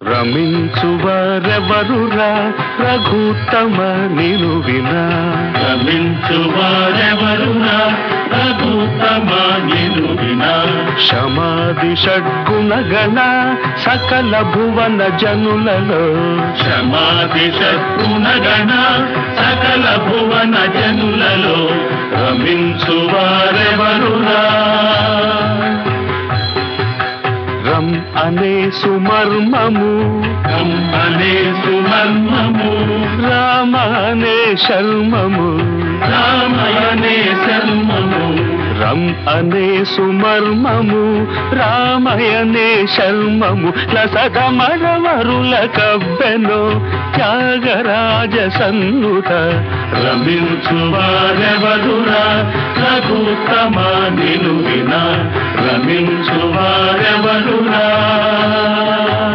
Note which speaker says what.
Speaker 1: రమించువారెవరురా రఘుత్తమ నిను వినా
Speaker 2: రమించువారెవరునా రఘుతమ నిను వినా
Speaker 1: క్షమాది షడ్గుణగణ సకల భువన జనులలో
Speaker 2: క్షమాది శత్రునగణ సకల భువన జనులలో రమించువారెవరునా
Speaker 1: రం అనే సుమర్మము
Speaker 2: కం అనే సుమర్మము
Speaker 1: రామ అనే శర్మము
Speaker 2: రామయనే శర్మము
Speaker 1: రం అనే సుమర్మము రామయనే శర్మము లసదమరవరుల కవ్వెను త్యాగరాజ సన్నుత
Speaker 2: రమించువారెవరురా రఘుతమ నిను వినా రమించువారెవరురా